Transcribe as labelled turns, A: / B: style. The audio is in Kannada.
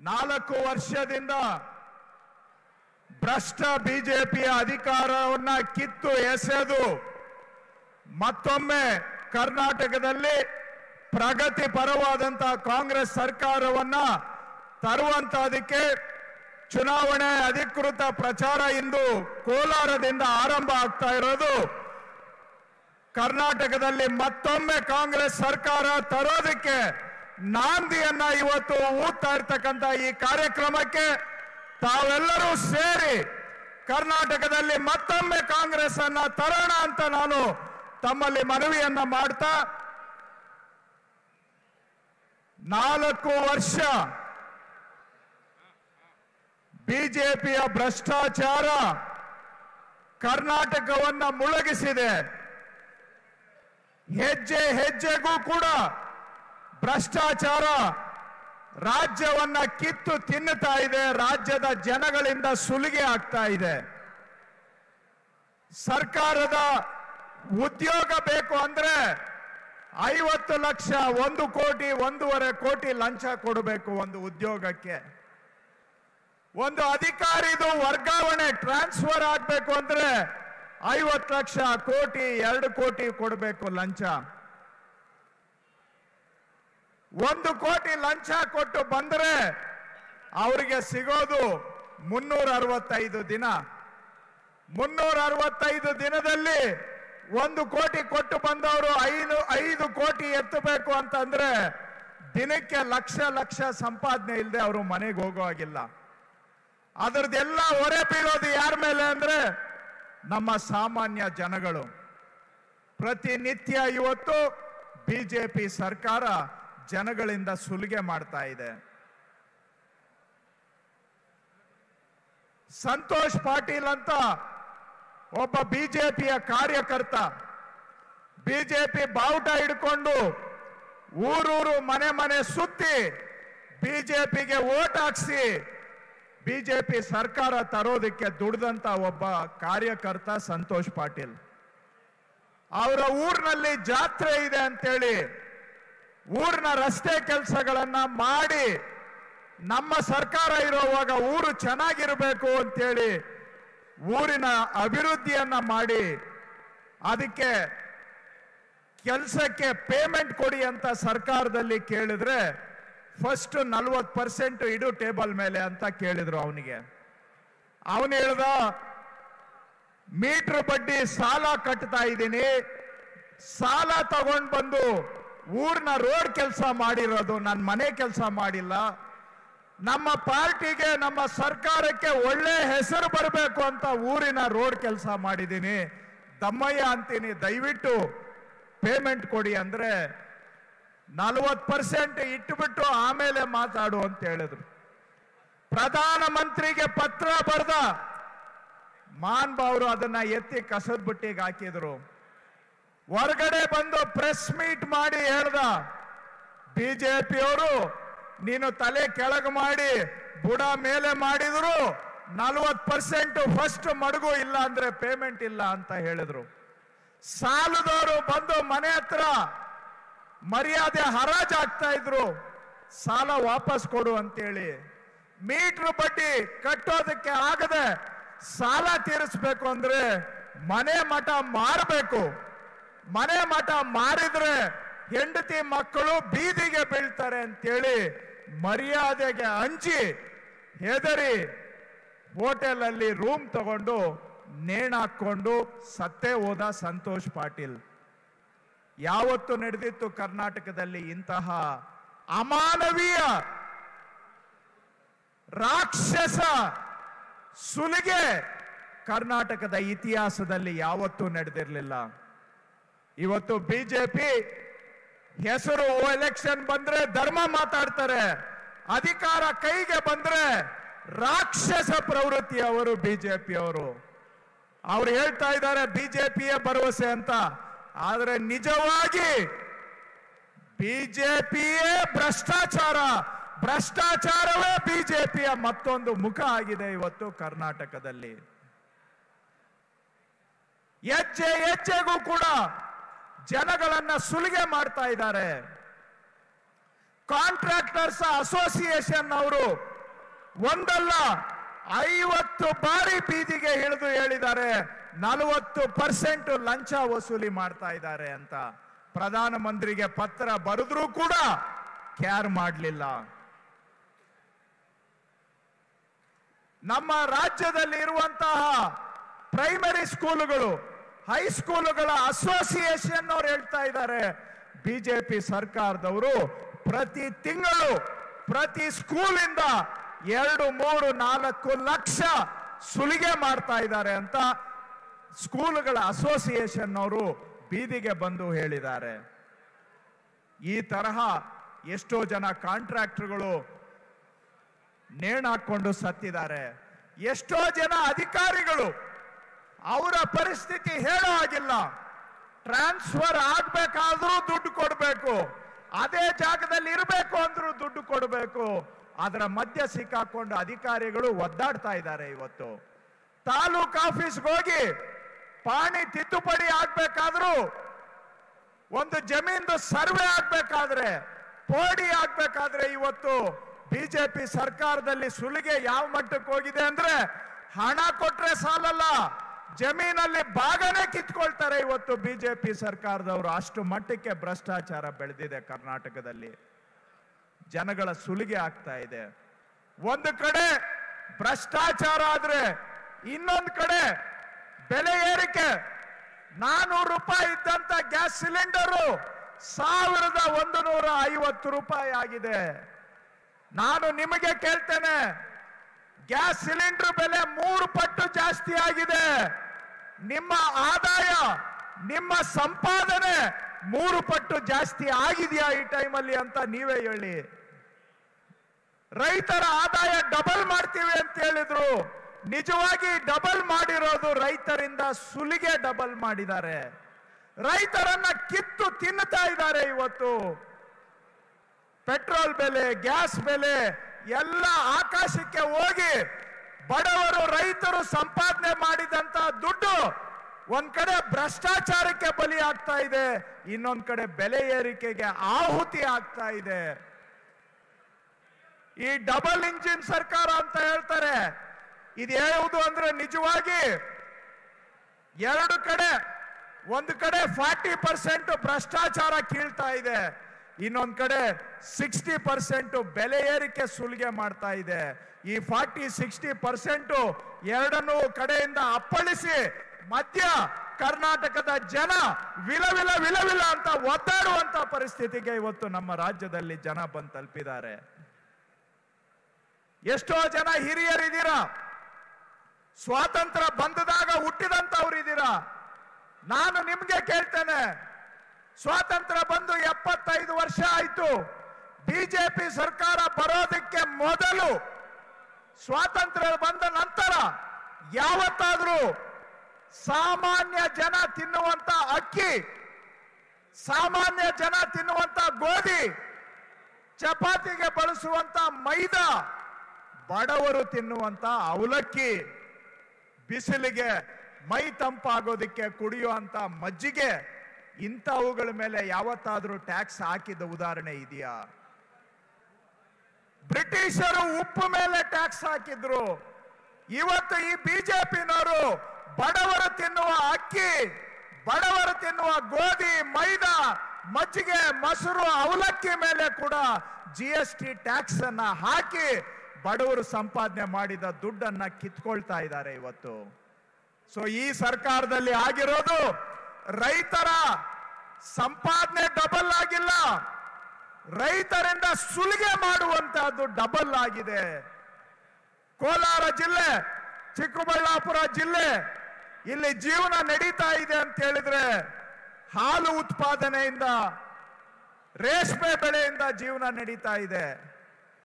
A: ನಾಲ್ಕು ವರ್ಷದಿಂದ ಭ್ರಷ್ಟ ಬಿಜೆಪಿಯ ಅಧಿಕಾರವನ್ನ ಕಿತ್ತು ಎಸೆದು ಮತ್ತೊಮ್ಮೆ ಕರ್ನಾಟಕದಲ್ಲಿ ಪ್ರಗತಿ ಪರವಾದಂತಹ ಕಾಂಗ್ರೆಸ್ ಸರ್ಕಾರವನ್ನ ತರುವಂತಹದಕ್ಕೆ ಚುನಾವಣೆ ಅಧಿಕೃತ ಪ್ರಚಾರ ಇಂದು ಕೋಲಾರದಿಂದ ಆರಂಭ ಆಗ್ತಾ ಇರೋದು ಕರ್ನಾಟಕದಲ್ಲಿ ಮತ್ತೊಮ್ಮೆ ಕಾಂಗ್ರೆಸ್ ಸರ್ಕಾರ ತರೋದಕ್ಕೆ ನಾಂದಿಯನ್ನ ಇವತ್ತು ಊದ್ತಾ ಇರ್ತಕ್ಕಂಥ ಈ ಕಾರ್ಯಕ್ರಮಕ್ಕೆ ತಾವೆಲ್ಲರೂ ಸೇರಿ ಕರ್ನಾಟಕದಲ್ಲಿ ಮತ್ತೊಮ್ಮೆ ಕಾಂಗ್ರೆಸ್ ಅನ್ನ ತರೋಣ ಅಂತ ನಾನು ತಮ್ಮಲ್ಲಿ ಮನವಿಯನ್ನ ಮಾಡ್ತಾ ನಾಲ್ಕು ವರ್ಷ ಬಿಜೆಪಿಯ ಭ್ರಷ್ಟಾಚಾರ ಕರ್ನಾಟಕವನ್ನ ಮುಳುಗಿಸಿದೆ ಹೆಜ್ಜೆ ಹೆಜ್ಜೆಗೂ ಕೂಡ ಭ್ರಷ್ಟಾಚಾರ ರಾಜ್ಯವನ್ನ ಕಿತ್ತು ತಿನ್ನುತ್ತಾ ಇದೆ ರಾಜ್ಯದ ಜನಗಳಿಂದ ಸುಲಿಗೆ ಆಗ್ತಾ ಇದೆ ಸರ್ಕಾರದ ಉದ್ಯೋಗ ಬೇಕು ಅಂದ್ರೆ ಐವತ್ತು ಲಕ್ಷ ಒಂದು ಕೋಟಿ ಒಂದೂವರೆ ಕೋಟಿ ಲಂಚ ಕೊಡಬೇಕು ಒಂದು ಉದ್ಯೋಗಕ್ಕೆ ಒಂದು ಅಧಿಕಾರಿದು ವರ್ಗಾವಣೆ ಟ್ರಾನ್ಸ್ಫರ್ ಆಗ್ಬೇಕು ಅಂದ್ರೆ ಐವತ್ತು ಲಕ್ಷ ಕೋಟಿ ಎರಡು ಕೋಟಿ ಕೊಡಬೇಕು ಲಂಚ ಒಂದು ಕೋಟಿ ಲಂಚ ಕೊಟ್ಟು ಬಂದ್ರೆ ಅವರಿಗೆ ಸಿಗೋದು ಮುನ್ನೂರ ಅರವತ್ತೈದು ದಿನ ಮುನ್ನೂರ ಅರವತ್ತೈದು ದಿನದಲ್ಲಿ ಒಂದು ಕೋಟಿ ಕೊಟ್ಟು ಬಂದವರು ಐದು ಐದು ಕೋಟಿ ಎತ್ತಬೇಕು ಅಂತಂದ್ರೆ ದಿನಕ್ಕೆ ಲಕ್ಷ ಲಕ್ಷ ಸಂಪಾದನೆ ಇಲ್ಲದೆ ಅವರು ಮನೆಗೆ ಹೋಗೋ ಹಾಗಿಲ್ಲ ಅದರದ್ದೆಲ್ಲ ಹೊರೆ ಬೀಳೋದು ಯಾರ ಮೇಲೆ ಅಂದ್ರೆ ನಮ್ಮ ಸಾಮಾನ್ಯ ಜನಗಳು ಪ್ರತಿನಿತ್ಯ ಇವತ್ತು ಬಿಜೆಪಿ ಸರ್ಕಾರ ಜನಗಳಿಂದ ಸುಲಿಗೆ ಮಾಡ್ತಾ ಇದೆ ಸಂತೋಷ್ ಪಾಟೀಲ್ ಅಂತ ಒಬ್ಬ ಬಿಜೆಪಿಯ ಕಾರ್ಯಕರ್ತ ಬಿಜೆಪಿ ಬಾವುಟ ಹಿಡ್ಕೊಂಡು ಊರೂರು ಮನೆ ಮನೆ ಸುತ್ತಿ ಬಿಜೆಪಿಗೆ ಓಟ್ ಹಾಕ್ಸಿ ಬಿಜೆಪಿ ಸರ್ಕಾರ ತರೋದಕ್ಕೆ ದುಡ್ದಂತ ಒಬ್ಬ ಕಾರ್ಯಕರ್ತ ಸಂತೋಷ್ ಪಾಟೀಲ್ ಅವರ ಊರಿನಲ್ಲಿ ಜಾತ್ರೆ ಇದೆ ಅಂತೇಳಿ ಊರಿನ ರಸ್ತೆ ಕೆಲಸಗಳನ್ನ ಮಾಡಿ ನಮ್ಮ ಸರ್ಕಾರ ಇರುವಾಗ ಊರು ಚೆನ್ನಾಗಿರಬೇಕು ಅಂತೇಳಿ ಊರಿನ ಅಭಿವೃದ್ಧಿಯನ್ನ ಮಾಡಿ ಅದಕ್ಕೆ ಕೆಲಸಕ್ಕೆ ಪೇಮೆಂಟ್ ಕೊಡಿ ಅಂತ ಸರ್ಕಾರದಲ್ಲಿ ಕೇಳಿದ್ರೆ ಫಸ್ಟ್ ನಲ್ವತ್ತು ಪರ್ಸೆಂಟ್ ಇಡು ಟೇಬಲ್ ಮೇಲೆ ಅಂತ ಕೇಳಿದ್ರು ಅವನಿಗೆ ಅವನು ಹೇಳ್ದ ಮೀಟರ್ ಬಡ್ಡಿ ಸಾಲ ಕಟ್ತಾ ಇದ್ದೀನಿ ಸಾಲ ತಗೊಂಡ್ ಬಂದು ಊರ್ನ ರೋಡ್ ಕೆಲಸ ಮಾಡಿರೋದು ನನ್ನ ಮನೆ ಕೆಲಸ ಮಾಡಿಲ್ಲ ನಮ್ಮ ಪಾರ್ಟಿಗೆ ನಮ್ಮ ಸರ್ಕಾರಕ್ಕೆ ಒಳ್ಳೆ ಹೆಸರು ಬರಬೇಕು ಅಂತ ಊರಿನ ರೋಡ್ ಕೆಲಸ ಮಾಡಿದ್ದೀನಿ ದಮ್ಮಯ್ಯ ಅಂತೀನಿ ದಯವಿಟ್ಟು ಪೇಮೆಂಟ್ ಕೊಡಿ ಅಂದ್ರೆ ನಲವತ್ತು ಪರ್ಸೆಂಟ್ ಇಟ್ಟುಬಿಟ್ಟು ಆಮೇಲೆ ಮಾತಾಡು ಅಂತ ಹೇಳಿದ್ರು ಪ್ರಧಾನ ಮಂತ್ರಿಗೆ ಪತ್ರ ಬರೆದ ಮಾನ್ ಅವರು ಅದನ್ನ ಎತ್ತಿ ಕಸದ ಬುಟ್ಟಿಗೆ ಹಾಕಿದ್ರು ಹೊರಗಡೆ ಬಂದು ಪ್ರೆಸ್ ಮೀಟ್ ಮಾಡಿ ಹೇಳ್ದ ಬಿಜೆಪಿಯವರು ನೀನು ತಲೆ ಕೆಳಗೆ ಮಾಡಿ ಬುಡ ಮೇಲೆ ಮಾಡಿದ್ರು ನಲ್ವತ್ ಪರ್ಸೆಂಟ್ ಫಸ್ಟ್ ಮಡಗು ಇಲ್ಲ ಅಂದ್ರೆ ಪೇಮೆಂಟ್ ಇಲ್ಲ ಅಂತ ಹೇಳಿದ್ರು ಸಾಲದವರು ಬಂದು ಮನೆ ಹತ್ರ ಮರ್ಯಾದೆ ಹರಾಜಾಗ್ತಾ ಇದ್ರು ಸಾಲ ವಾಪಸ್ ಕೊಡು ಅಂತೇಳಿ ಮೀಟರ್ ಬಡ್ಡಿ ಕಟ್ಟೋದಕ್ಕೆ ಆಗದೆ ಸಾಲ ತೀರಿಸ್ಬೇಕು ಅಂದ್ರೆ ಮನೆ ಮಠ ಮಾರಬೇಕು ಮನೆ ಮಠ ಮಾರಿದ್ರೆ ಹೆಂಡತಿ ಮಕ್ಕಳು ಬೀದಿಗೆ ಬೀಳ್ತಾರೆ ಅಂತೇಳಿ ಮರ್ಯಾದೆಗೆ ಹಂಚಿ ಹೆದರಿ ಹೋಟೆಲ್ ಅಲ್ಲಿ ರೂಮ್ ತಗೊಂಡು ನೇಣಾಕೊಂಡು ಸತ್ತೇ ಹೋದ ಸಂತೋಷ್ ಪಾಟೀಲ್ ಯಾವತ್ತು ನಡೆದಿತ್ತು ಕರ್ನಾಟಕದಲ್ಲಿ ಇಂತಹ ಅಮಾನವೀಯ ರಾಕ್ಷಸ ಸುಲಿಗೆ ಕರ್ನಾಟಕದ ಇತಿಹಾಸದಲ್ಲಿ ಯಾವತ್ತೂ ನಡೆದಿರಲಿಲ್ಲ ಇವತ್ತು ಬಿಜೆಪಿ ಹೆಸರು ಎಲೆಕ್ಷನ್ ಬಂದ್ರೆ ಧರ್ಮ ಮಾತಾಡ್ತಾರೆ ಅಧಿಕಾರ ಕೈಗೆ ಬಂದ್ರೆ ರಾಕ್ಷಸ ಪ್ರವೃತ್ತಿ ಅವರು ಬಿಜೆಪಿ ಅವರು ಅವ್ರು ಹೇಳ್ತಾ ಇದ್ದಾರೆ ಬಿಜೆಪಿಯೇ ಭರವಸೆ ಅಂತ ಆದ್ರೆ ನಿಜವಾಗಿ ಬಿಜೆಪಿಯೇ ಭ್ರಷ್ಟಾಚಾರ ಭ್ರಷ್ಟಾಚಾರವೇ ಬಿಜೆಪಿಯ ಮತ್ತೊಂದು ಮುಖ ಆಗಿದೆ ಇವತ್ತು ಕರ್ನಾಟಕದಲ್ಲಿ ಹೆಜ್ಜೆ ಹೆಜ್ಜೆಗೂ ಕೂಡ ಜನಗಳನ್ನ ಸುಲಿಗೆ ಮಾಡ್ತಾ ಇದ್ದಾರೆ ಕಾಂಟ್ರಾಕ್ಟರ್ಸ್ ಅಸೋಸಿಯೇಷನ್ ಅವರು ಒಂದಲ್ಲ ಐವತ್ತು ಬಾರಿ ಬೀದಿಗೆ ಇಳಿದು ಹೇಳಿದ್ದಾರೆ ನಲವತ್ತು ಪರ್ಸೆಂಟ್ ಲಂಚ ವಸೂಲಿ ಮಾಡ್ತಾ ಇದ್ದಾರೆ ಅಂತ ಪ್ರಧಾನಮಂತ್ರಿಗೆ ಪತ್ರ ಬರೆದ್ರೂ ಕೂಡ ಕ್ಯಾರ್ ಮಾಡಲಿಲ್ಲ ನಮ್ಮ ರಾಜ್ಯದಲ್ಲಿ ಇರುವಂತಹ ಪ್ರೈಮರಿ ಸ್ಕೂಲುಗಳು ಹೈಸ್ಕೂಲುಗಳ ಅಸೋಸಿಯೇಷನ್ ಅವ್ರು ಹೇಳ್ತಾ ಇದ್ದಾರೆ ಬಿಜೆಪಿ ಸರ್ಕಾರದವರು ಪ್ರತಿ ತಿಂಗಳು ಪ್ರತಿ ಸ್ಕೂಲಿಂದ ಎರಡು ಮೂರು ನಾಲ್ಕು ಲಕ್ಷ ಸುಲಿಗೆ ಮಾಡ್ತಾ ಇದ್ದಾರೆ ಅಂತ ಸ್ಕೂಲುಗಳ ಅಸೋಸಿಯೇಷನ್ ಅವರು ಬೀದಿಗೆ ಬಂದು ಹೇಳಿದ್ದಾರೆ ಈ ತರಹ ಎಷ್ಟೋ ಜನ ಕಾಂಟ್ರಾಕ್ಟರ್ಗಳು ನೇಣಾಕೊಂಡು ಸತ್ತಿದ್ದಾರೆ ಎಷ್ಟೋ ಜನ ಅಧಿಕಾರಿಗಳು ಅವರ ಪರಿಸ್ಥಿತಿ ಹೇಳೋ ಹಾಗಿಲ್ಲ ಟ್ರಾನ್ಸ್ಫರ್ ಆಗ್ಬೇಕಾದ್ರೂ ದುಡ್ಡು ಕೊಡಬೇಕು ಅದೇ ಜಾಗದಲ್ಲಿ ಇರಬೇಕು ಅಂದ್ರೂ ದುಡ್ಡು ಕೊಡಬೇಕು ಅದರ ಮಧ್ಯೆ ಸಿಕ್ಕಾಕೊಂಡು ಅಧಿಕಾರಿಗಳು ಒದ್ದಾಡ್ತಾ ಇದ್ದಾರೆ ಇವತ್ತು ತಾಲೂಕ್ ಆಫೀಸ್ಗೆ ಹೋಗಿ ಪಾಣಿ ತಿದ್ದುಪಡಿ ಆಗ್ಬೇಕಾದ್ರೂ ಒಂದು ಜಮೀನ್ದು ಸರ್ವೆ ಆಗ್ಬೇಕಾದ್ರೆ ಪೋಡಿ ಆಗ್ಬೇಕಾದ್ರೆ ಇವತ್ತು ಬಿಜೆಪಿ ಸರ್ಕಾರದಲ್ಲಿ ಸುಲಿಗೆ ಯಾವ ಮಟ್ಟಕ್ಕೆ ಹೋಗಿದೆ ಅಂದ್ರೆ ಹಣ ಕೊಟ್ರೆ ಸಾಲಲ್ಲ ಜಮೀನಲ್ಲಿ ಭಾಗನೇ ಕಿತ್ಕೊಳ್ತಾರೆ ಇವತ್ತು ಬಿಜೆಪಿ ಸರ್ಕಾರದವರು ಅಷ್ಟು ಮಟ್ಟಕ್ಕೆ ಭ್ರಷ್ಟಾಚಾರ ಬೆಳೆದಿದೆ ಕರ್ನಾಟಕದಲ್ಲಿ ಜನಗಳ ಸುಲಿಗೆ ಆಗ್ತಾ ಇದೆ ಒಂದು ಕಡೆ ಭ್ರಷ್ಟಾಚಾರ ಆದ್ರೆ ಇನ್ನೊಂದು ಕಡೆ ಬೆಲೆ ಏರಿಕೆ ನಾನೂರು ರೂಪಾಯಿ ಇದ್ದಂತ ಗ್ಯಾಸ್ ಸಿಲಿಂಡರು ಸಾವಿರದ ಒಂದು ನೂರ ಐವತ್ತು ರೂಪಾಯಿ ಆಗಿದೆ ನಾನು ನಿಮಗೆ ಕೇಳ್ತೇನೆ ಗ್ಯಾಸ್ ಸಿಲಿಂಡರ್ ಬೆಲೆ ಮೂರು ಪಟ್ಟು ಜಾಸ್ತಿ ಆಗಿದೆ ನಿಮ್ಮ ಆದಾಯ ನಿಮ್ಮ ಸಂಪಾದನೆ ಮೂರು ಪಟ್ಟು ಜಾಸ್ತಿ ಆಗಿದೆಯಾ ಈ ಟೈಮಲ್ಲಿ ಅಂತ ನೀವೇ ಹೇಳಿ ರೈತರ ಆದಾಯ ಡಬಲ್ ಮಾಡ್ತೀವಿ ಅಂತ ಹೇಳಿದ್ರು ನಿಜವಾಗಿ ಡಬಲ್ ಮಾಡಿರೋದು ರೈತರಿಂದ ಸುಲಿಗೆ ಡಬಲ್ ಮಾಡಿದ್ದಾರೆ ರೈತರನ್ನ ಕಿತ್ತು ತಿನ್ನುತ್ತಾ ಇದ್ದಾರೆ ಇವತ್ತು ಪೆಟ್ರೋಲ್ ಬೆಲೆ ಗ್ಯಾಸ್ ಬೆಲೆ ಎಲ್ಲ ಆಕಾಶಕ್ಕೆ ಹೋಗಿ ಬಡವರು ರೈತರು ಸಂಪಾದನೆ ಮಾಡಿದಂತ ದುಡ್ಡು ಒಂದ್ ಕಡೆ ಭ್ರಷ್ಟಾಚಾರಕ್ಕೆ ಬಲಿ ಆಗ್ತಾ ಇದೆ ಇನ್ನೊಂದ್ ಕಡೆ ಬೆಲೆ ಏರಿಕೆಗೆ ಆಹುತಿ ಆಗ್ತಾ ಇದೆ ಈ ಡಬಲ್ ಇಂಜಿನ್ ಸರ್ಕಾರ ಅಂತ ಹೇಳ್ತಾರೆ ಇದು ಯಾವುದು ಅಂದ್ರೆ ನಿಜವಾಗಿ ಎರಡು ಕಡೆ ಒಂದು ಕಡೆ ಫಾರ್ಟಿ ಪರ್ಸೆಂಟ್ ಭ್ರಷ್ಟಾಚಾರ ಕೀಳ್ತಾ ಇದೆ ಇನ್ನೊಂದ್ ಕಡೆ ಸಿಕ್ಸ್ಟಿ ಪರ್ಸೆಂಟ್ ಬೆಲೆ ಏರಿಕೆ ಸುಲಿಗೆ ಮಾಡ್ತಾ ಇದೆ ಈ ಫಾರ್ಟಿ ಸಿಕ್ಸ್ಟಿ ಪರ್ಸೆಂಟ್ ಎರಡನ್ನೂ ಕಡೆಯಿಂದ ಅಪ್ಪಳಿಸಿ ಮಧ್ಯ ಕರ್ನಾಟಕದ ಜನ ವಿಲವಿಲ ವಿಲವಿಲ ಅಂತ ಒದ್ದಾಡುವಂತ ಪರಿಸ್ಥಿತಿಗೆ ಇವತ್ತು ನಮ್ಮ ರಾಜ್ಯದಲ್ಲಿ ಜನ ಬಂದು ತಲುಪಿದ್ದಾರೆ ಎಷ್ಟೋ ಜನ ಹಿರಿಯರಿದ್ದೀರಾ ಸ್ವಾತಂತ್ರ್ಯ ಬಂದದಾಗ ಹುಟ್ಟಿದಂತವ್ರು ಇದ್ದೀರಾ ನಾನು ನಿಮ್ಗೆ ಕೇಳ್ತೇನೆ ಸ್ವಾತಂತ್ರ್ಯ ಬಂದು ಎಪ್ಪತ್ತೈದು ವರ್ಷ ಆಯ್ತು ಬಿಜೆಪಿ ಸರ್ಕಾರ ಬರೋದಕ್ಕೆ ಮೊದಲು ಸ್ವಾತಂತ್ರ್ಯ ಬಂದ ನಂತರ ಯಾವತ್ತಾದ್ರೂ ಸಾಮಾನ್ಯ ಜನ ತಿನ್ನುವಂತ ಅಕ್ಕಿ ಸಾಮಾನ್ಯ ಜನ ತಿನ್ನುವಂತ ಗೋಧಿ ಚಪಾತಿಗೆ ಬಳಸುವಂತ ಮೈದಾ ಬಡವರು ತಿನ್ನುವಂತ ಅವಲಕ್ಕಿ ಬಿಸಿಲಿಗೆ ಮೈ ತಂಪಾಗೋದಕ್ಕೆ ಕುಡಿಯುವಂತ ಮಜ್ಜಿಗೆ ಇಂಥವುಗಳ ಮೇಲೆ ಯಾವತ್ತಾದ್ರೂ ಟ್ಯಾಕ್ಸ್ ಹಾಕಿದ ಉದಾಹರಣೆ ಇದೆಯಾ ಬ್ರಿಟಿಷರು ಉಪ್ಪು ಮೇಲೆ ಟ್ಯಾಕ್ಸ್ ಹಾಕಿದ್ರು ಇವತ್ತು ಈ ಬಿಜೆಪಿನವರು ಬಡವರು ತಿನ್ನುವ ಅಕ್ಕಿ ಬಡವರು ತಿನ್ನುವ ಗೋಧಿ ಮೈದಾ ಮಜ್ಜಿಗೆ ಮೊಸರು ಅವಲಕ್ಕಿ ಮೇಲೆ ಕೂಡ ಜಿ ಎಸ್ ಟಿ ಟ್ಯಾಕ್ಸ್ ಅನ್ನ ಹಾಕಿ ಬಡವರು ಸಂಪಾದನೆ ಮಾಡಿದ ದುಡ್ಡನ್ನ ಕಿತ್ಕೊಳ್ತಾ ಇದ್ದಾರೆ ಇವತ್ತು ಸೊ ಈ ಸರ್ಕಾರದಲ್ಲಿ ಆಗಿರೋದು ರೈತರ ಸಂಪಾದನೆ ಡಬಲ್ ಆಗಿಲ್ಲ ರೈತರಿಂದ ಸುಲಿಗೆ ಮಾಡುವಂತಹದ್ದು ಡಬಲ್ ಆಗಿದೆ ಕೋಲಾರ ಜಿಲ್ಲೆ ಚಿಕ್ಕಬಳ್ಳಾಪುರ ಜಿಲ್ಲೆ ಇಲ್ಲಿ ಜೀವನ ನಡೀತಾ ಇದೆ ಅಂತ ಹೇಳಿದ್ರೆ ಹಾಲು ಉತ್ಪಾದನೆಯಿಂದ ರೇಷ್ಮೆ ಬೆಳೆಯಿಂದ ಜೀವನ ನಡೀತಾ ಇದೆ